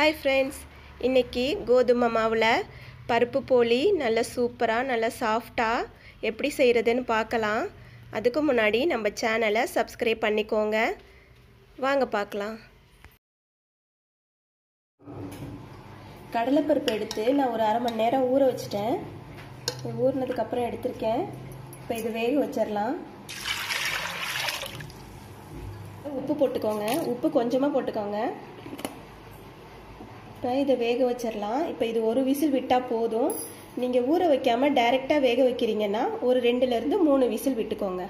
hi friends இன்றைக்கி கோதுமை மாவில் பருப்பு போலி நல்ல சூப்பராக நல்ல சாஃப்டாக எப்படி செய்கிறதுன்னு பார்க்கலாம் அதுக்கு முன்னாடி நம்ம சேனலை சப்ஸ்கிரைப் பண்ணிக்கோங்க வாங்க பார்க்கலாம் கடலைப்பருப்பு எடுத்து நான் ஒரு அரை மணி நேரம் ஊற வச்சுட்டேன் ஊறினதுக்கப்புறம் எடுத்திருக்கேன் இப்போ இது வேக வச்சிடலாம் உப்பு போட்டுக்கோங்க உப்பு கொஞ்சமாக போட்டுக்கோங்க இப்போ இதை வேக வச்சிடலாம் இப்போ இது ஒரு விசில் விட்டால் போதும் நீங்கள் ஊற வைக்காமல் டைரெக்டாக வேக வைக்கிறீங்கன்னா ஒரு ரெண்டுலேருந்து மூணு விசில் விட்டுக்கோங்க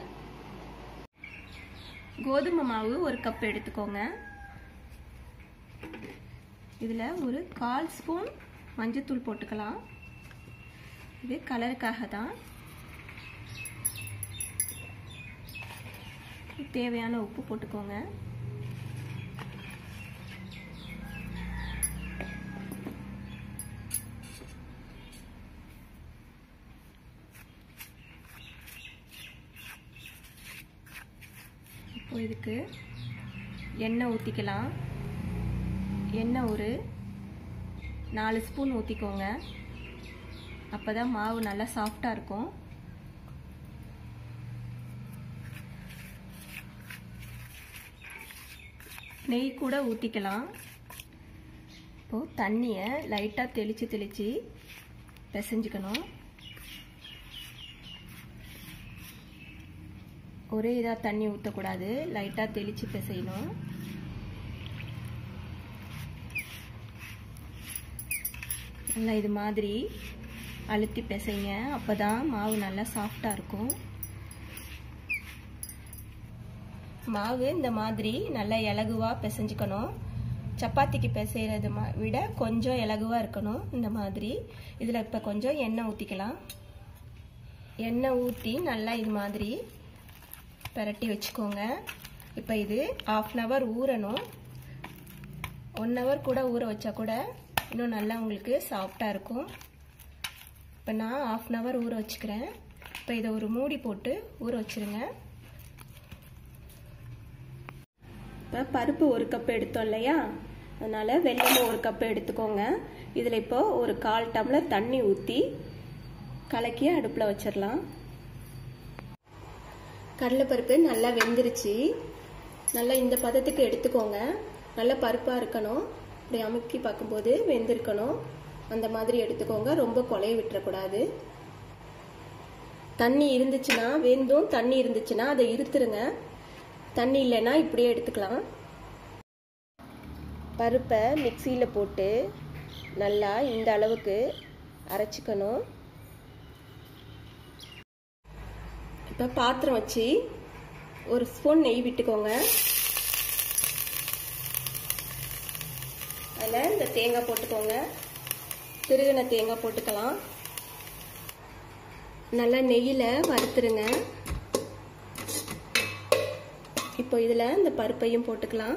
கோதுமை மாவு ஒரு கப் எடுத்துக்கோங்க இதில் ஒரு கால் ஸ்பூன் மஞ்சத்தூள் போட்டுக்கலாம் இது கலருக்காக தான் தேவையான உப்பு போட்டுக்கோங்க இப்போ இதுக்கு எண்ணெய் ஊற்றிக்கலாம் எண்ணெய் ஒரு நாலு ஸ்பூன் ஊற்றிக்கோங்க அப்போ தான் மாவு நல்லா சாஃப்டாக இருக்கும் நெய் கூட ஊற்றிக்கலாம் இப்போது தண்ணியை லைட்டாக தெளித்து தெளித்து பிசைஞ்சுக்கணும் ஒரே இதாக தண்ணி ஊற்றக்கூடாது லைட்டாக தெளித்து பிசையணும் நல்லா இது மாதிரி அழுத்தி பிசைங்க அப்போ தான் மாவு நல்லா சாஃப்டாக இருக்கும் மாவு இந்த மாதிரி நல்லா இலகுவாக பிசைஞ்சுக்கணும் சப்பாத்திக்கு பிசைகிறது விட கொஞ்சம் இலகுவாக இருக்கணும் இந்த மாதிரி இதில் இப்போ கொஞ்சம் எண்ணெய் ஊற்றிக்கலாம் எண்ணெய் ஊற்றி நல்லா இது மாதிரி பரட்டி வச்சுக்கோங்க இப்போ இது ஆஃப் அன் ஹவர் ஊறணும் ஒன் ஹவர் கூட ஊற வச்சா கூட இன்னும் நல்லா உங்களுக்கு சாஃப்டாக இருக்கும் இப்போ நான் ஆஃப் அன் ஹவர் ஊற வச்சுக்கிறேன் இப்போ இதை ஒரு மூடி போட்டு ஊற வச்சுருங்க இப்போ பருப்பு ஒரு கப் எடுத்தோம் இல்லையா அதனால் வெள்ளமும் ஒரு கப் எடுத்துக்கோங்க இதில் இப்போ ஒரு கால் டம்ளர் தண்ணி ஊற்றி கலக்கி அடுப்பில் வச்சிடலாம் கடலைப்பருப்பு நல்லா வெந்துருச்சு நல்லா இந்த பதத்துக்கு எடுத்துக்கோங்க நல்லா பருப்பாக இருக்கணும் இப்படி அமுக்கி பார்க்கும்போது வெந்திருக்கணும் அந்த மாதிரி எடுத்துக்கோங்க ரொம்ப கொலைய விட்டுறக்கூடாது தண்ணி இருந்துச்சுன்னா வெந்தும் தண்ணி இருந்துச்சுன்னா அதை இருத்துருங்க தண்ணி இல்லைன்னா இப்படியே எடுத்துக்கலாம் பருப்பை மிக்சியில் போட்டு நல்லா இந்த அளவுக்கு அரைச்சிக்கணும் இப்போ பாத்திரம் வச்சு ஒரு ஸ்பூன் நெய் விட்டுக்கோங்க அதில் இந்த தேங்காய் போட்டுக்கோங்க திருகின தேங்காய் போட்டுக்கலாம் நல்லா நெய்யில் வறுத்துருங்க இப்போ இதில் இந்த பருப்பையும் போட்டுக்கலாம்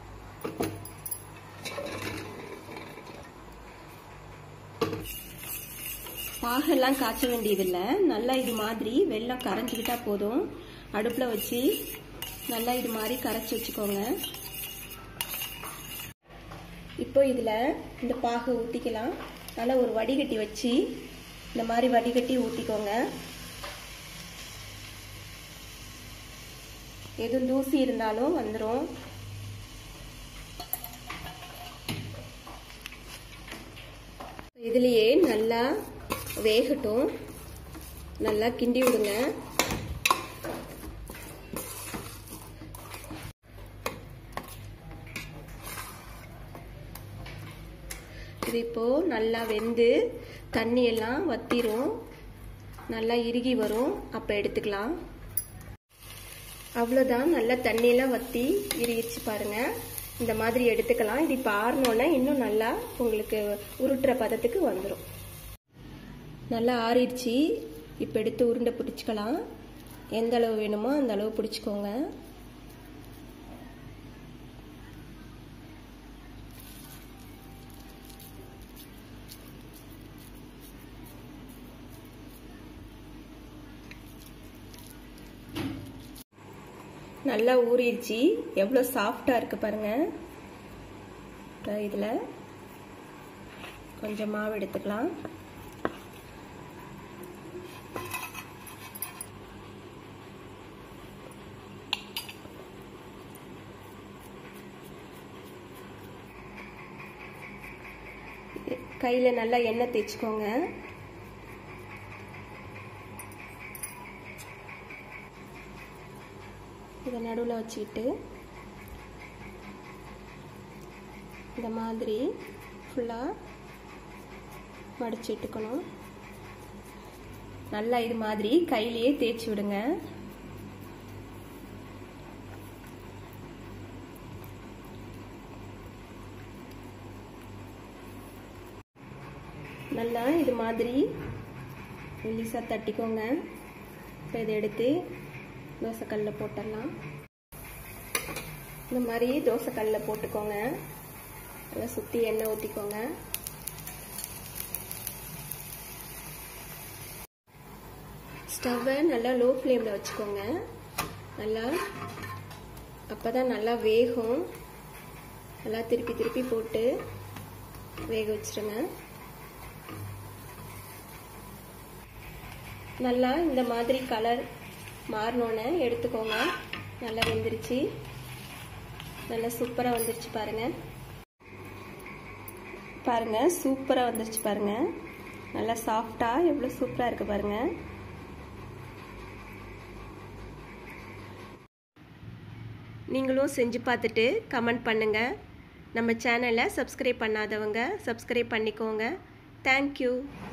பாகெல்லாம் காய்ச்ச வேண்டியதில்லை நல்லா இது மாதிரி வெள்ளம் கரைஞ்சிக்கிட்டா போதும் அடுப்பில் வச்சு நல்லா இது மாதிரி கரைச்சி வச்சுக்கோங்க இப்போ இதில் இந்த பாகை ஊற்றிக்கலாம் நல்லா ஒரு வடிகட்டி வச்சு இந்த மாதிரி வடிகட்டி ஊற்றிக்கோங்க எதுவும் தூசி இருந்தாலும் வந்துடும் இதுலேயே நல்லா வேகட்டும் நல்லா கிண்டி விடுங்க இது இப்போ நல்லா வெந்து தண்ணி எல்லாம் வத்திரும் நல்லா இறுகி வரும் அப்போ எடுத்துக்கலாம் அவ்வளோதான் நல்லா தண்ணியெல்லாம் வற்றி இறுகிச்சு பாருங்க இந்த மாதிரி எடுத்துக்கலாம் இது இப்போ ஆறினோன்னே இன்னும் நல்லா உங்களுக்கு உருட்டுற பதத்துக்கு வந்துடும் நல்லா ஆறிடுச்சு இப்போ எடுத்து உருண்டை பிடிச்சிக்கலாம் எந்த அளவு வேணுமோ அந்த அளவு பிடிச்சிக்கோங்க நல்லா ஊறிடுச்சு எவ்வளோ சாஃப்டாக இருக்குது பாருங்கள் இதில் கொஞ்சம் மாவு எடுத்துக்கலாம் கையில் நல்லா எண்ணெய் தேய்ச்சிக்கோங்க இதை நடுவில் வச்சுக்கிட்டு இந்த மாதிரி ஃபுல்லாக மடிச்சிட்டுக்கணும் நல்லா இது மாதிரி கையிலேயே தேய்ச்சி விடுங்க நல்லா இது மாதிரி மெல்லிசாக தட்டிக்கோங்க இப்போ இதை எடுத்து தோசைக்கல்லில் போட்டுடலாம் இந்த மாதிரி தோசைக்கல்லில் போட்டுக்கோங்க நல்லா சுற்றி எண்ணெய் ஊற்றிக்கோங்க ஸ்டவ்வை நல்லா லோ ஃப்ளேமில் வச்சுக்கோங்க நல்லா அப்போ தான் நல்லா வேகும் நல்லா திருப்பி திருப்பி போட்டு வேக வச்சிருங்க நல்லா இந்த மாதிரி கலர் மாறினோன்னே எடுத்துக்கோங்க நல்லா வெந்துருச்சு நல்லா சூப்பராக வந்துருச்சு பாருங்கள் பாருங்கள் சூப்பராக வந்துருச்சு பாருங்கள் நல்லா சாஃப்டாக எவ்வளோ சூப்பராக இருக்குது பாருங்கள் நீங்களும் செஞ்சு பார்த்துட்டு கமெண்ட் பண்ணுங்கள் நம்ம சேனலை சப்ஸ்கிரைப் பண்ணாதவங்க சப்ஸ்கிரைப் பண்ணிக்கோங்க தேங்க்யூ